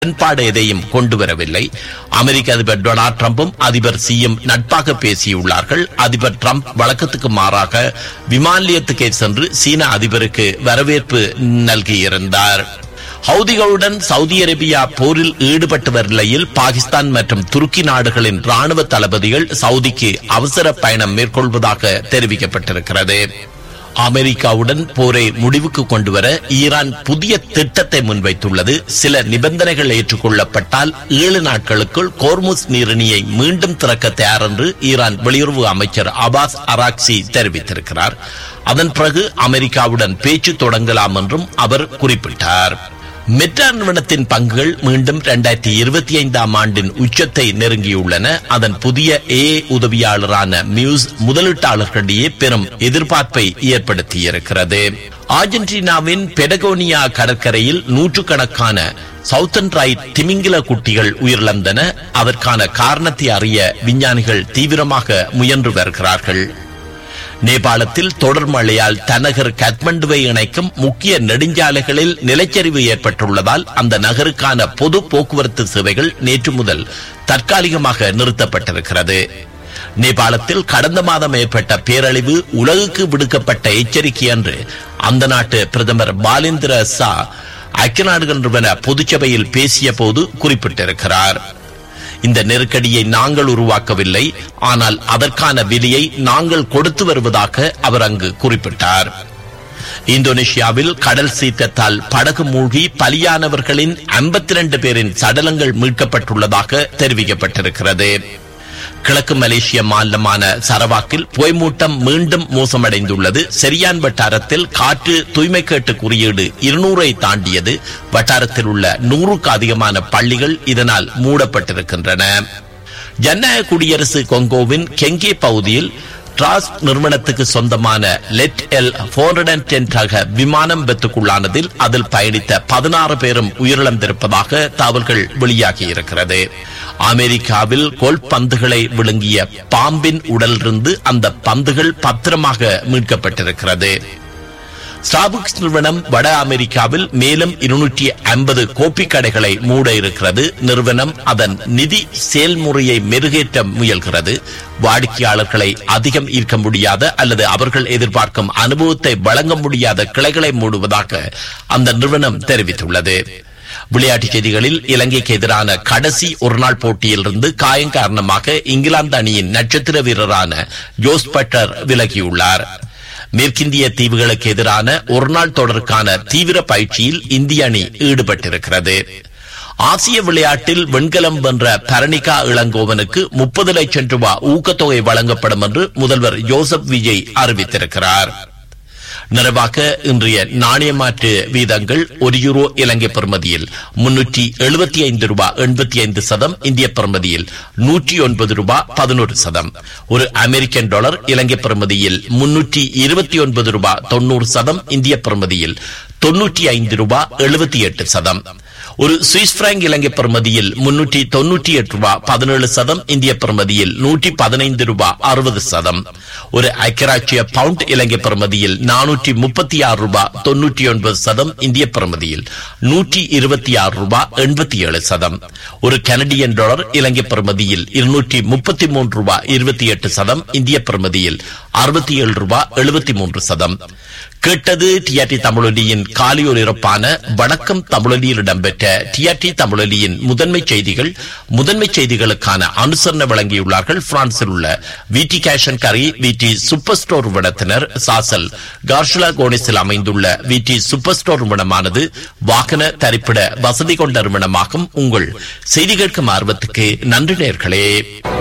உடன்பாடு எதையும் கொண்டு வரவில்லை அமெரிக்க அதிபர் டொனால்ட் ட்ரம்பும் அதிபர் சியும் நட்பாக பேசியுள்ளார்கள் அதிபர் ட்ரம்ப் வழக்கத்துக்கு மாறாக விமான நிலையத்துக்கே சென்று சீன அதிபருக்கு வரவேற்பு நல்கியிருந்தார் ஹவுதிகளுடன் சவுதி அரேபியா போரில் ஈடுபட்டு வரும் நிலையில் பாகிஸ்தான் மற்றும் துருக்கி நாடுகளின் ராணுவ தளபதிகள் சவுதிக்கு அவசர பயணம் மேற்கொள்வதாக தெரிவிக்கப்பட்டிருக்கிறது அமெரிக்காவுடன் போரை முடிவுக்கு கொண்டுவர ஈரான் புதிய திட்டத்தை முன்வைத்துள்ளது சில நிபந்தனைகள் ஏற்றுக்கொள்ளப்பட்டால் ஏழு நாட்களுக்குள் கோர்முஸ் நீரிணியை மீண்டும் திறக்க தயார் என்று ஈரான் வெளியுறவு அமைச்சர் அபாஸ் அராக்சி தெரிவித்திருக்கிறார் அதன் பிறகு அமெரிக்காவுடன் பேச்சு தொடங்கலாம் என்றும் அவர் குறிப்பிட்டார் மெட்ரா நிறுவனத்தின் பங்குகள் மீண்டும் இரண்டாயிரத்தி இருபத்தி ஐந்தாம் ஆண்டின் உச்சத்தை நெருங்கியுள்ளன அதன் புதிய ஏ உதவியாளரான மியூஸ் முதலீட்டாளர்களிடையே பெரும் எதிர்பார்ப்பை ஏற்படுத்தியிருக்கிறது ஆர்ஜென்டினாவின் பெடகோனியா கடற்கரையில் நூற்றுக்கணக்கான சவுத்தன் ரைட் திமிங்கில குட்டிகள் உயிரிழந்தன அதற்கான காரணத்தை அறிய விஞ்ஞானிகள் தீவிரமாக முயன்று வருகிறார்கள் நேபாளத்தில் தொடர் மழையால் தனகர் கத்மண்டுவை இணைக்கும் முக்கிய நெடுஞ்சாலைகளில் நிலச்சரிவு ஏற்பட்டுள்ளதால் அந்த நகருக்கான பொது போக்குவரத்து சேவைகள் நேற்று முதல் தற்காலிகமாக நிறுத்தப்பட்டிருக்கிறது நேபாளத்தில் கடந்த மாதம் ஏற்பட்ட பேரழிவு உலகுக்கு விடுக்கப்பட்ட எச்சரிக்கை என்று அந்த நாட்டு பிரதமர் பாலேந்திர சா ஐக்கிய நாடுகள் நிறுவன பொதுச்சபையில் பேசிய போது குறிப்பிட்டிருக்கிறார் இந்த நெருக்கடியை நாங்கள் உருவாக்கவில்லை ஆனால் அதற்கான விலையை நாங்கள் கொடுத்து வருவதாக அவர் அங்கு குறிப்பிட்டார் இந்தோனேஷியாவில் கடல் சீற்றத்தால் படகு மூழ்கி பலியானவர்களின் 52 பேரின் சடலங்கள் மீட்கப்பட்டுள்ளதாக தெரிவிக்கப்பட்டிருக்கிறது கிழக்கு மலேசிய மாநிலமான சரவாக்கில் புகைமூட்டம் மீண்டும் மோசமடைந்துள்ளது செரியான் வட்டாரத்தில் காற்று தூய்மை கேட்டு குறியீடு இருநூறை தாண்டியது வட்டாரத்தில் உள்ள நூறுக்கு அதிகமான பள்ளிகள் இதனால் மூடப்பட்டிருக்கின்றன ஜனநாயக குடியரசு கொங்கோவின் கெங்கே பகுதியில் டிராஸ் நிறுவனத்துக்கு சொந்தமான லெட் எல் போர் ரக விமானம் விபத்துக்குள்ளானதில் அதில் பயணித்த பதினாறு பேரும் உயிரிழந்திருப்பதாக தகவல்கள் வெளியாகியிருக்கிறது அமெரிக்காவில் கோல் பந்துகளை விழுங்கிய பாம்பின் உடலிருந்து அந்த பந்துகள் பத்திரமாக மீட்கப்பட்டிருக்கிறது ஸ்டாபுக்ஸ் நிறுவனம் வட அமெரிக்காவில் மேலும் இருநூற்றி ஐம்பது கோப்பி கடைகளை மூட இருக்கிறது நிறுவனம் அதன் நிதி செயல்முறையை மெருகேற்ற முயல்கிறது வாடிக்கையாளர்களை அதிகம் ஈர்க்க முடியாத அல்லது அவர்கள் எதிர்பார்க்கும் அனுபவத்தை வழங்க முடியாத கிளைகளை மூடுவதாக அந்த நிறுவனம் தெரிவித்துள்ளது விளையாட்டுச் செய்திகளில் இலங்கைக்கு எதிரான கடைசி ஒருநாள் போட்டியிலிருந்து காயம் காரணமாக இங்கிலாந்து அணியின் நட்சத்திர வீரரான ஜோஸ் பட்டர் விலகியுள்ளார் மேற்கிந்திய தீவுகளுக்கு எதிரான ஒருநாள் தொடருக்கான தீவிர பயிற்சியில் இந்திய அணி ஈடுபட்டிருக்கிறது ஆசிய விளையாட்டில் வெண்கலம் வென்ற பரணிகா இளங்கோவனுக்கு முப்பது லட்சம் ரூபாய் ஊக்கத்தொகை வழங்கப்படும் என்று முதல்வர் ஜோசப் விஜய் அறிவித்திருக்கிறார் நிறைவாக இன்றைய நாணய மாற்று வீதங்கள் ஒரு யூரோ இலங்கை பெறுமதியில் முன்னூற்றி எழுபத்தி ஐந்து ரூபாய் எண்பத்தி ஐந்து சதம் இந்திய பெறுமதியில் நூற்றி ஒன்பது ரூபாய் பதினோரு சதம் ஒரு அமெரிக்கன் டாலர் இலங்கை பெறுமதியில் முன்னூற்றி இருபத்தி ஒன்பது ரூபாய் தொண்ணூறு சதம் இந்திய பெறுமதியில் தொன்னூற்றி ஐந்து ரூபாய் எழுபத்தி எட்டு சதம் ஒரு சுவிஸ் பிராங்க் இலங்கை பெறுமதியில் முன்னூற்றி தொன்னூற்றி எட்டு ரூபாய் பதினேழு சதம் இந்திய பெறுமதியில் நூற்றி பதினைந்து ரூபாய் அறுபது சதம் ஒரு ஐக்கியராட்சிய பவுண்ட் இலங்கை பெறுமதியில் நானூற்றி முப்பத்தி ஆறு ரூபாய் தொன்னூற்றி ஒன்பது சதம் இந்திய பெறுமதியில் நூற்றி இருபத்தி ஆறு ரூபாய் எண்பத்தி ஏழு சதம் ஒரு கனடியன் டாலர் இலங்கை பெறுமதியில் இருநூற்றி முப்பத்தி மூன்று ரூபாய் இருபத்தி எட்டு சதம் இந்திய பெறுமதியில் அறுபத்தி ஏழு ரூபாய் எழுபத்தி மூன்று சதம் கேட்டது டிஆர்டி தமிழொலியின் காலியொலிரப்பான வணக்கம் தமிழொலியில் இடம்பெற்ற டிஆர்டி தமிழொலியின் முதன்மை செய்திகள் முதன்மை செய்திகளுக்கான அனுசரணை வழங்கியுள்ளார்கள் பிரான்சில் உள்ள விடி கேஷன் கரி விடி சூப்பர் ஸ்டோர் நிறுவனத்தினர் சாசல் கார்ஷுலா கோனிஸில் அமைந்துள்ள விடி சூப்பர் ஸ்டோர் நிறுவனமானது வாகன தரிப்பிட வசதி கொண்ட நிறுவனமாகும் உங்கள் செய்தி கேட்கும் ஆர்வத்துக்கு நன்றி நேர்களே